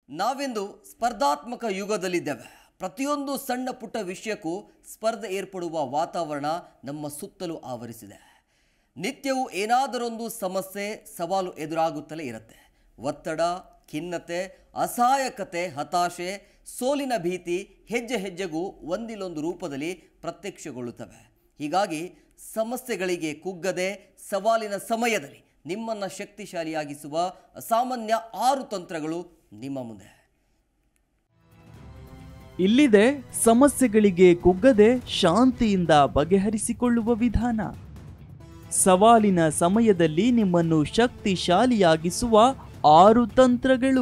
ನಾವಿಂದು ಸ್ಪರ್ಧಾತ್ಮಕ ಯುಗದಲ್ಲಿದ್ದೇವೆ ಪ್ರತಿಯೊಂದು ಸಣ್ಣ ಪುಟ್ಟ ವಿಷಯಕ್ಕೂ ಸ್ಪರ್ಧೆ ಏರ್ಪಡುವ ವಾತಾವರಣ ನಮ್ಮ ಸುತ್ತಲೂ ಆವರಿಸಿದೆ ನಿತ್ಯವೂ ಏನಾದರೊಂದು ಸಮಸ್ಯೆ ಸವಾಲು ಎದುರಾಗುತ್ತಲೇ ಇರುತ್ತೆ ಒತ್ತಡ ಖಿನ್ನತೆ ಅಸಹಾಯಕತೆ ಹತಾಶೆ ಸೋಲಿನ ಭೀತಿ ಹೆಜ್ಜೆ ಹೆಜ್ಜೆಗೂ ಒಂದಿಲ್ಲೊಂದು ರೂಪದಲ್ಲಿ ಪ್ರತ್ಯಕ್ಷಗೊಳ್ಳುತ್ತವೆ ಹೀಗಾಗಿ ಸಮಸ್ಯೆಗಳಿಗೆ ಕುಗ್ಗದೆ ಸವಾಲಿನ ಸಮಯದಲ್ಲಿ ನಿಮ್ಮನ್ನು ಶಕ್ತಿಶಾಲಿಯಾಗಿಸುವ ಸಾಮಾನ್ಯ ಆರು ತಂತ್ರಗಳು ನಿಮ್ಮ ಮುಂದೆ ಇಲ್ಲಿದೆ ಸಮಸ್ಯೆಗಳಿಗೆ ಕುಗ್ಗದೆ ಶಾಂತಿಯಿಂದ ಬಗೆಹರಿಸಿಕೊಳ್ಳುವ ವಿಧಾನ ಸವಾಲಿನ ಸಮಯದಲ್ಲಿ ನಿಮ್ಮನ್ನು ಶಕ್ತಿಶಾಲಿಯಾಗಿಸುವ ಆರು ತಂತ್ರಗಳು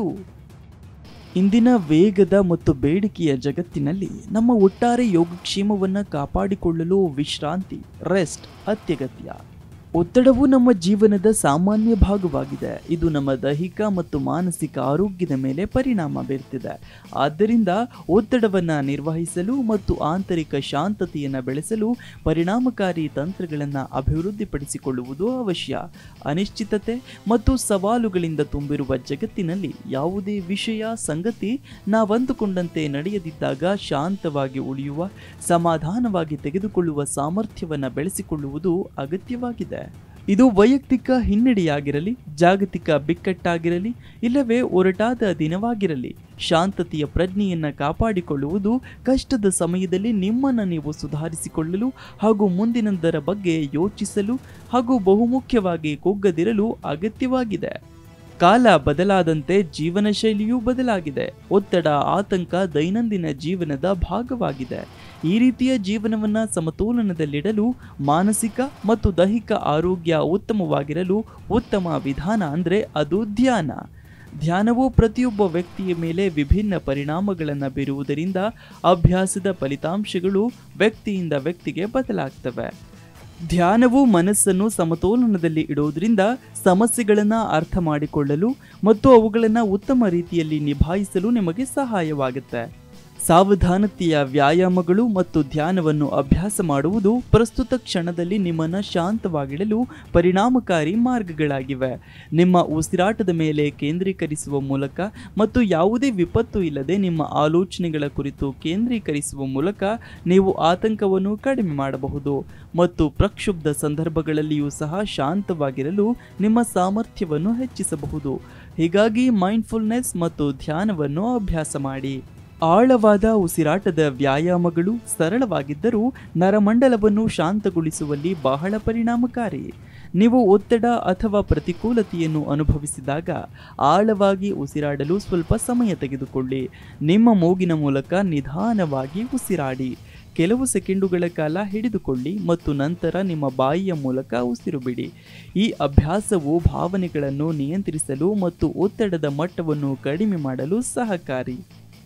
ಇಂದಿನ ವೇಗದ ಮತ್ತು ಬೇಡಿಕೆಯ ಜಗತ್ತಿನಲ್ಲಿ ನಮ್ಮ ಒಟ್ಟಾರೆ ಯೋಗಕ್ಷೇಮವನ್ನು ಕಾಪಾಡಿಕೊಳ್ಳಲು ವಿಶ್ರಾಂತಿ ರೆಸ್ಟ್ ಅತ್ಯಗತ್ಯ ಒತ್ತಡವು ನಮ್ಮ ಜೀವನದ ಸಾಮಾನ್ಯ ಭಾಗವಾಗಿದೆ ಇದು ನಮ್ಮ ದೈಹಿಕ ಮತ್ತು ಮಾನಸಿಕ ಆರೋಗ್ಯದ ಮೇಲೆ ಪರಿಣಾಮ ಬೀರ್ತಿದೆ ಆದ್ದರಿಂದ ಒತ್ತಡವನ್ನು ನಿರ್ವಹಿಸಲು ಮತ್ತು ಆಂತರಿಕ ಶಾಂತತೆಯನ್ನು ಬೆಳೆಸಲು ಪರಿಣಾಮಕಾರಿ ತಂತ್ರಗಳನ್ನು ಅಭಿವೃದ್ಧಿಪಡಿಸಿಕೊಳ್ಳುವುದು ಅವಶ್ಯ ಅನಿಶ್ಚಿತತೆ ಮತ್ತು ಸವಾಲುಗಳಿಂದ ತುಂಬಿರುವ ಜಗತ್ತಿನಲ್ಲಿ ಯಾವುದೇ ವಿಷಯ ಸಂಗತಿ ನಾವಂದುಕೊಂಡಂತೆ ನಡೆಯದಿದ್ದಾಗ ಶಾಂತವಾಗಿ ಉಳಿಯುವ ಸಮಾಧಾನವಾಗಿ ತೆಗೆದುಕೊಳ್ಳುವ ಸಾಮರ್ಥ್ಯವನ್ನು ಬೆಳೆಸಿಕೊಳ್ಳುವುದು ಅಗತ್ಯವಾಗಿದೆ ಇದು ವೈಯಕ್ತಿಕ ಹಿನ್ನಡೆಯಾಗಿರಲಿ ಜಾಗತಿಕ ಬಿಕ್ಕಟ್ಟಾಗಿರಲಿ ಇಲ್ಲವೇ ಒರಟಾದ ದಿನವಾಗಿರಲಿ ಶಾಂತತೆಯ ಪ್ರಜ್ಞೆಯನ್ನು ಕಾಪಾಡಿಕೊಳ್ಳುವುದು ಕಷ್ಟದ ಸಮಯದಲ್ಲಿ ನಿಮ್ಮನ್ನು ನೀವು ಸುಧಾರಿಸಿಕೊಳ್ಳಲು ಹಾಗೂ ಮುಂದಿನದರ ಬಗ್ಗೆ ಯೋಚಿಸಲು ಹಾಗೂ ಬಹುಮುಖ್ಯವಾಗಿ ಕುಗ್ಗದಿರಲು ಅಗತ್ಯವಾಗಿದೆ ಕಾಲ ಬದಲಾದಂತೆ ಜೀವನ ಶೈಲಿಯೂ ಬದಲಾಗಿದೆ ಒತ್ತಡ ಆತಂಕ ದೈನಂದಿನ ಜೀವನದ ಭಾಗವಾಗಿದೆ ಈ ರೀತಿಯ ಜೀವನವನ್ನು ಸಮತೋಲನದಲ್ಲಿಡಲು ಮಾನಸಿಕ ಮತ್ತು ದೈಹಿಕ ಆರೋಗ್ಯ ಉತ್ತಮವಾಗಿರಲು ಉತ್ತಮ ವಿಧಾನ ಅಂದರೆ ಅದು ಧ್ಯಾನ ಧ್ಯಾನವು ಪ್ರತಿಯೊಬ್ಬ ವ್ಯಕ್ತಿಯ ಮೇಲೆ ವಿಭಿನ್ನ ಪರಿಣಾಮಗಳನ್ನು ಬೀರುವುದರಿಂದ ಅಭ್ಯಾಸದ ಫಲಿತಾಂಶಗಳು ವ್ಯಕ್ತಿಯಿಂದ ವ್ಯಕ್ತಿಗೆ ಬದಲಾಗ್ತವೆ ಧ್ಯಾನವು ಮನಸ್ಸನ್ನು ಸಮತೋಲನದಲ್ಲಿ ಇಡುವುದರಿಂದ ಸಮಸ್ಯೆಗಳನ್ನು ಅರ್ಥ ಮಾಡಿಕೊಳ್ಳಲು ಮತ್ತು ಅವುಗಳನ್ನು ಉತ್ತಮ ರೀತಿಯಲ್ಲಿ ನಿಭಾಯಿಸಲು ನಿಮಗೆ ಸಹಾಯವಾಗುತ್ತೆ ಸಾವಧಾನತೆಯ ವ್ಯಾಯಾಮಗಳು ಮತ್ತು ಧ್ಯಾನವನ್ನು ಅಭ್ಯಾಸ ಮಾಡುವುದು ಪ್ರಸ್ತುತ ಕ್ಷಣದಲ್ಲಿ ನಿಮ್ಮನ್ನು ಶಾಂತವಾಗಿಡಲು ಪರಿಣಾಮಕಾರಿ ಮಾರ್ಗಗಳಾಗಿವೆ ನಿಮ್ಮ ಉಸಿರಾಟದ ಮೇಲೆ ಕೇಂದ್ರೀಕರಿಸುವ ಮೂಲಕ ಮತ್ತು ಯಾವುದೇ ವಿಪತ್ತು ಇಲ್ಲದೆ ನಿಮ್ಮ ಆಲೋಚನೆಗಳ ಕುರಿತು ಕೇಂದ್ರೀಕರಿಸುವ ಮೂಲಕ ನೀವು ಆತಂಕವನ್ನು ಕಡಿಮೆ ಮಾಡಬಹುದು ಮತ್ತು ಪ್ರಕ್ಷುಬ್ಧ ಸಂದರ್ಭಗಳಲ್ಲಿಯೂ ಸಹ ಶಾಂತವಾಗಿರಲು ನಿಮ್ಮ ಸಾಮರ್ಥ್ಯವನ್ನು ಹೆಚ್ಚಿಸಬಹುದು ಹೀಗಾಗಿ ಮೈಂಡ್ಫುಲ್ನೆಸ್ ಮತ್ತು ಧ್ಯಾನವನ್ನು ಅಭ್ಯಾಸ ಮಾಡಿ ಆಳವಾದ ಉಸಿರಾಟದ ವ್ಯಾಯಾಮಗಳು ಸರಳವಾಗಿದ್ದರೂ ನರಮಂಡಲವನ್ನು ಶಾಂತಗೊಳಿಸುವಲ್ಲಿ ಬಹಳ ಪರಿಣಾಮಕಾರಿ ನೀವು ಒತ್ತಡ ಅಥವಾ ಪ್ರತಿಕೂಲತೆಯನ್ನು ಅನುಭವಿಸಿದಾಗ ಆಳವಾಗಿ ಉಸಿರಾಡಲು ಸ್ವಲ್ಪ ಸಮಯ ತೆಗೆದುಕೊಳ್ಳಿ ನಿಮ್ಮ ಮೂಗಿನ ಮೂಲಕ ನಿಧಾನವಾಗಿ ಉಸಿರಾಡಿ ಕೆಲವು ಸೆಕೆಂಡುಗಳ ಕಾಲ ಹಿಡಿದುಕೊಳ್ಳಿ ಮತ್ತು ನಂತರ ನಿಮ್ಮ ಬಾಯಿಯ ಮೂಲಕ ಉಸಿರು ಬಿಡಿ ಈ ಅಭ್ಯಾಸವು ಭಾವನೆಗಳನ್ನು ನಿಯಂತ್ರಿಸಲು ಮತ್ತು ಒತ್ತಡದ ಮಟ್ಟವನ್ನು ಕಡಿಮೆ ಮಾಡಲು ಸಹಕಾರಿ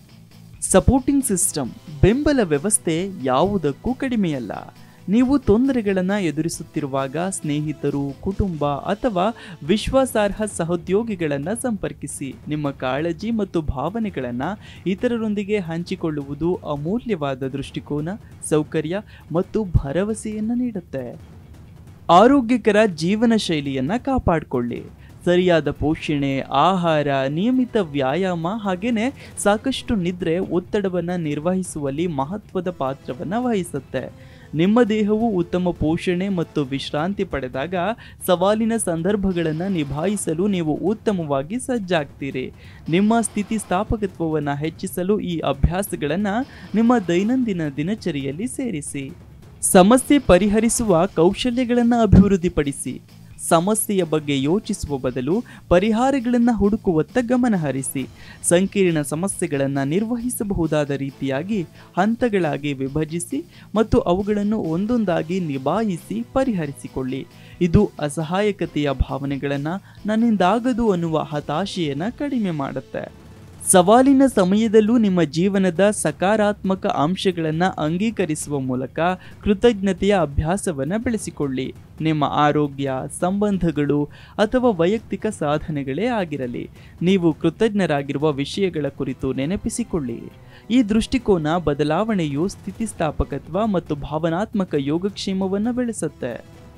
ಸಪೋರ್ಟಿಂಗ್ ಸಿಸ್ಟಮ್ ಬೆಂಬಲ ವ್ಯವಸ್ಥೆ ಯಾವುದಕ್ಕೂ ಕಡಿಮೆಯಲ್ಲ ನೀವು ತೊಂದರೆಗಳನ್ನು ಎದುರಿಸುತ್ತಿರುವಾಗ ಸ್ನೇಹಿತರು ಕುಟುಂಬ ಅಥವಾ ವಿಶ್ವಾಸಾರ್ಹ ಸಹೋದ್ಯೋಗಿಗಳನ್ನು ಸಂಪರ್ಕಿಸಿ ನಿಮ್ಮ ಕಾಳಜಿ ಮತ್ತು ಭಾವನೆಗಳನ್ನು ಇತರರೊಂದಿಗೆ ಹಂಚಿಕೊಳ್ಳುವುದು ಅಮೂಲ್ಯವಾದ ದೃಷ್ಟಿಕೋನ ಸೌಕರ್ಯ ಮತ್ತು ಭರವಸೆಯನ್ನು ನೀಡುತ್ತೆ ಆರೋಗ್ಯಕರ ಜೀವನ ಶೈಲಿಯನ್ನು ಕಾಪಾಡಿಕೊಳ್ಳಿ ಸರಿಯಾದ ಪೋಷಣೆ ಆಹಾರ ನಿಯಮಿತ ವ್ಯಾಯಾಮ ಹಾಗೆಯೇ ಸಾಕಷ್ಟು ನಿದ್ರೆ ಒತ್ತಡವನ್ನು ನಿರ್ವಹಿಸುವಲ್ಲಿ ಮಹತ್ವದ ಪಾತ್ರವನ್ನು ವಹಿಸುತ್ತೆ ನಿಮ್ಮ ದೇಹವು ಉತ್ತಮ ಪೋಷಣೆ ಮತ್ತು ವಿಶ್ರಾಂತಿ ಪಡೆದಾಗ ಸವಾಲಿನ ಸಂದರ್ಭಗಳನ್ನು ನಿಭಾಯಿಸಲು ನೀವು ಉತ್ತಮವಾಗಿ ಸಜ್ಜಾಗ್ತೀರಿ ನಿಮ್ಮ ಸ್ಥಿತಿಸ್ಥಾಪಕತ್ವವನ್ನು ಹೆಚ್ಚಿಸಲು ಈ ಅಭ್ಯಾಸಗಳನ್ನು ನಿಮ್ಮ ದೈನಂದಿನ ದಿನಚರಿಯಲ್ಲಿ ಸೇರಿಸಿ ಸಮಸ್ಯೆ ಪರಿಹರಿಸುವ ಕೌಶಲ್ಯಗಳನ್ನು ಅಭಿವೃದ್ಧಿಪಡಿಸಿ ಸಮಸ್ಯೆಯ ಬಗ್ಗೆ ಯೋಚಿಸುವ ಬದಲು ಪರಿಹಾರಗಳನ್ನು ಹುಡುಕುವತ್ತ ಗಮನ ಹರಿಸಿ ಸಂಕೀರ್ಣ ಸಮಸ್ಯೆಗಳನ್ನು ನಿರ್ವಹಿಸಬಹುದಾದ ರೀತಿಯಾಗಿ ಹಂತಗಳಾಗಿ ವಿಭಜಿಸಿ ಮತ್ತು ಅವುಗಳನ್ನು ಒಂದೊಂದಾಗಿ ನಿಭಾಯಿಸಿ ಪರಿಹರಿಸಿಕೊಳ್ಳಿ ಇದು ಅಸಹಾಯಕತೆಯ ಭಾವನೆಗಳನ್ನು ನನ್ನಿಂದಾಗದು ಅನ್ನುವ ಹತಾಶೆಯನ್ನು ಕಡಿಮೆ ಮಾಡುತ್ತೆ ಸವಾಲಿನ ಸಮಯದಲ್ಲೂ ನಿಮ್ಮ ಜೀವನದ ಸಕಾರಾತ್ಮಕ ಅಂಶಗಳನ್ನು ಅಂಗೀಕರಿಸುವ ಮೂಲಕ ಕೃತಜ್ಞತೆಯ ಅಭ್ಯಾಸವನ್ನು ಬೆಳೆಸಿಕೊಳ್ಳಿ ನಿಮ್ಮ ಆರೋಗ್ಯ ಸಂಬಂಧಗಳು ಅಥವಾ ವೈಯಕ್ತಿಕ ಸಾಧನೆಗಳೇ ಆಗಿರಲಿ ನೀವು ಕೃತಜ್ಞರಾಗಿರುವ ವಿಷಯಗಳ ಕುರಿತು ನೆನಪಿಸಿಕೊಳ್ಳಿ ಈ ದೃಷ್ಟಿಕೋನ ಬದಲಾವಣೆಯು ಸ್ಥಿತಿಸ್ಥಾಪಕತ್ವ ಮತ್ತು ಭಾವನಾತ್ಮಕ ಯೋಗಕ್ಷೇಮವನ್ನು ಬೆಳೆಸುತ್ತೆ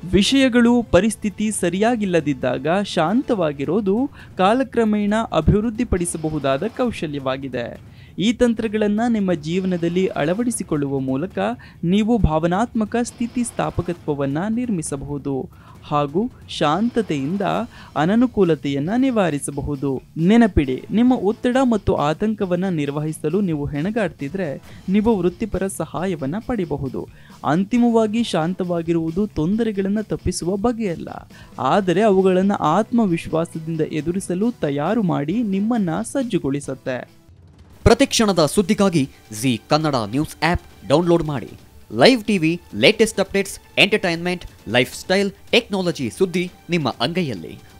ವಿಷಯಗಳು ಪರಿಸ್ಥಿತಿ ಸರಿಯಾಗಿಲ್ಲದಿದ್ದಾಗ ಶಾಂತವಾಗಿರೋದು ಕಾಲಕ್ರಮೇಣ ಅಭಿವೃದ್ಧಿಪಡಿಸಬಹುದಾದ ಕೌಶಲ್ಯವಾಗಿದೆ ಈ ತಂತ್ರಗಳನ್ನು ನಿಮ್ಮ ಜೀವನದಲ್ಲಿ ಅಳವಡಿಸಿಕೊಳ್ಳುವ ಮೂಲಕ ನೀವು ಭಾವನಾತ್ಮಕ ಸ್ಥಿತಿಸ್ಥಾಪಕತ್ವವನ್ನು ನಿರ್ಮಿಸಬಹುದು ಹಾಗೂ ಶಾಂತತೆಯಿಂದ ಅನನುಕೂಲತೆಯನ್ನು ನಿವಾರಿಸಬಹುದು ನೆನಪಿಡಿ ನಿಮ್ಮ ಒತ್ತಡ ಮತ್ತು ಆತಂಕವನ್ನು ನಿರ್ವಹಿಸಲು ನೀವು ಹೆಣಗಾಡ್ತಿದ್ರೆ ನೀವು ವೃತ್ತಿಪರ ಸಹಾಯವನ್ನು ಪಡೆಯಬಹುದು ಅಂತಿಮವಾಗಿ ಶಾಂತವಾಗಿರುವುದು ತೊಂದರೆಗಳನ್ನು ತಪ್ಪಿಸುವ ಬಗೆಯಲ್ಲ ಆದರೆ ಅವುಗಳನ್ನು ಆತ್ಮವಿಶ್ವಾಸದಿಂದ ಎದುರಿಸಲು ತಯಾರು ಮಾಡಿ ನಿಮ್ಮನ್ನ ಸಜ್ಜುಗೊಳಿಸುತ್ತೆ ಪ್ರತಿಕ್ಷಣದ ಸುದ್ದಿಗಾಗಿ Zee Kannada news app download ಮಾಡಿ live TV latest updates entertainment life style technology ಸುದ್ದಿ ನಿಮ್ಮ ಅಂಗೈಯಲ್ಲಿ